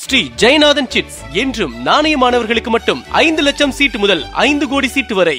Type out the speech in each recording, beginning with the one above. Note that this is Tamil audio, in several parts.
ஸ்ரீ ஜெயநாதன் சிட்ஸ் என்றும் நாணயமானவர்களுக்கு மட்டும் ஐந்து லட்சம் சீட்டு முதல் ஐந்து கோடி சீட்டு வரை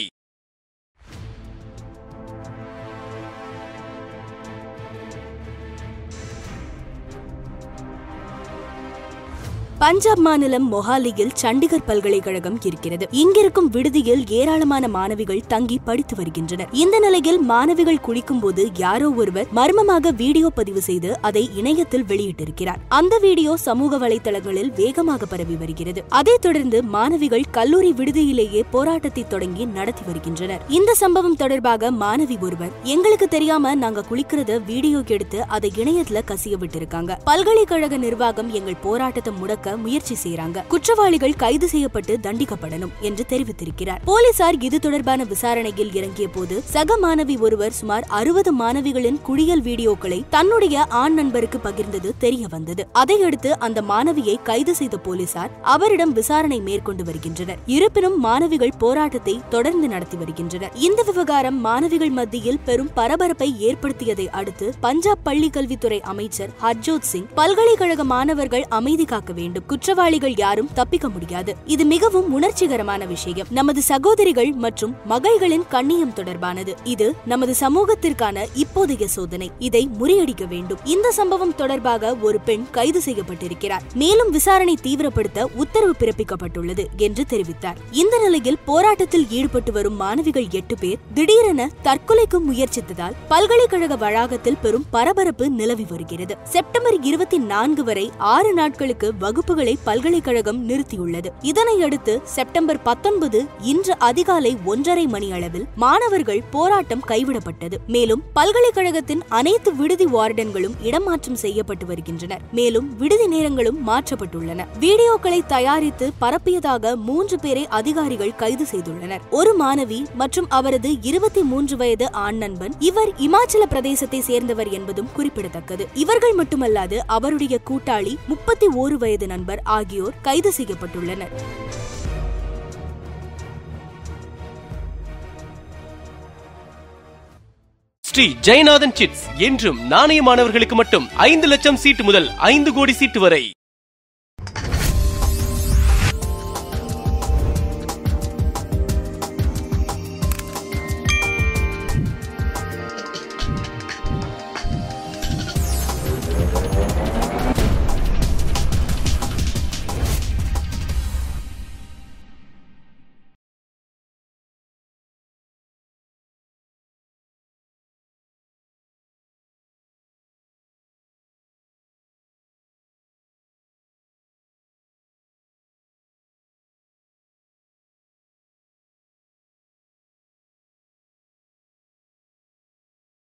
பஞ்சாப் மாநிலம் மொஹாலியில் சண்டிகர் பல்கலைக்கழகம் இருக்கிறது இங்கிருக்கும் விடுதியில் ஏராளமான மாணவிகள் தங்கி படித்து வருகின்றனர் இந்த நிலையில் மாணவிகள் குளிக்கும் போது யாரோ ஒருவர் மர்மமாக வீடியோ பதிவு செய்து அதை இணையத்தில் வெளியிட்டிருக்கிறார் அந்த வீடியோ சமூக வலைதளங்களில் வேகமாக பரவி வருகிறது அதைத் தொடர்ந்து மாணவிகள் கல்லூரி விடுதியிலேயே போராட்டத்தை தொடங்கி நடத்தி வருகின்றனர் இந்த சம்பவம் தொடர்பாக மாணவி ஒருவர் எங்களுக்கு தெரியாம நாங்க குளிக்கிறத வீடியோ எடுத்து அதை இணையத்துல கசிய விட்டிருக்காங்க பல்கலைக்கழக நிர்வாகம் எங்கள் போராட்டத்தை முடக்க முயற்சி செய்யறாங்க குற்றவாளிகள் கைது செய்யப்பட்டு தண்டிக்கப்படணும் என்று தெரிவித்திருக்கிறார் போலீசார் இது தொடர்பான விசாரணையில் இறங்கிய போது சக மாணவி ஒருவர் சுமார் அறுபது மாணவிகளின் குளியல் வீடியோக்களை தன்னுடைய ஆண் நண்பருக்கு பகிர்ந்தது தெரிய வந்தது அதையடுத்து அந்த மாணவியை கைது செய்த போலீசார் அவரிடம் விசாரணை மேற்கொண்டு வருகின்றனர் இருப்பினும் மாணவிகள் போராட்டத்தை தொடர்ந்து நடத்தி வருகின்றனர் இந்த விவகாரம் மாணவிகள் மத்தியில் பெரும் பரபரப்பை ஏற்படுத்தியதை அடுத்து பஞ்சாப் பள்ளி கல்வித்துறை அமைச்சர் ஹர்ஜோத் சிங் பல்கலைக்கழக மாணவர்கள் அமைதி காக்க வேண்டும் குற்றவாளிகள் யாரும் தப்பிக்க முடியாது இது மிகவும் உணர்ச்சிகரமான விஷயம் நமது சகோதரிகள் மற்றும் மகள்களின் கண்ணியம் தொடர்பானது இது நமது சமூகத்திற்கான இப்போதைய சோதனை இதை முறியடிக்க வேண்டும் இந்த சம்பவம் தொடர்பாக ஒரு பெண் கைது செய்யப்பட்டிருக்கிறார் மேலும் விசாரணை தீவிரப்படுத்த உத்தரவு பிறப்பிக்கப்பட்டுள்ளது என்று தெரிவித்தார் இந்த நிலையில் போராட்டத்தில் ஈடுபட்டு வரும் மாணவிகள் எட்டு பேர் திடீரென தற்கொலைக்கு முயற்சித்ததால் பல்கலைக்கழக வளாகத்தில் பெரும் பரபரப்பு நிலவி வருகிறது செப்டம்பர் இருபத்தி நான்கு வரை ஆறு நாட்களுக்கு வகுப்புகளை பல்கலைக்கழகம் நிறுத்தியுள்ளது இதனையடுத்து செப்டம்பர் பத்தொன்பது இன்று அதிகாலை ஒன்றரை மணி அளவில் மாணவர்கள் போராட்டம் கைவிடப்பட்டது மேலும் பல்கலைக்கழகத்தின் அனைத்து விடுதி வார்டன்களும் இடமாற்றம் செய்யப்பட்டு வருகின்றனர் மேலும் விடுதி நேரங்களும் மாற்றப்பட்டுள்ளன வீடியோக்களை தயாரித்து பரப்பியதாக மூன்று பேரை அதிகாரிகள் கைது செய்துள்ளனர் ஒரு மாணவி மற்றும் அவரது இருபத்தி மூன்று வயது ஆண் நண்பன் இவர் இமாச்சல பிரதேசத்தை சேர்ந்தவர் என்பதும் குறிப்பிடத்தக்கது இவர்கள் மட்டுமல்லாது அவருடைய கூட்டாளி முப்பத்தி ஓரு வயது நண்பர் ஆகியோர் கைது செய்யப்பட்டுள்ளனர் ஸ்ரீ ஜெயநாதன் சிட்ஸ் என்றும் நாணயமானவர்களுக்கு மட்டும் ஐந்து லட்சம் சீட்டு முதல் ஐந்து கோடி சீட்டு வரை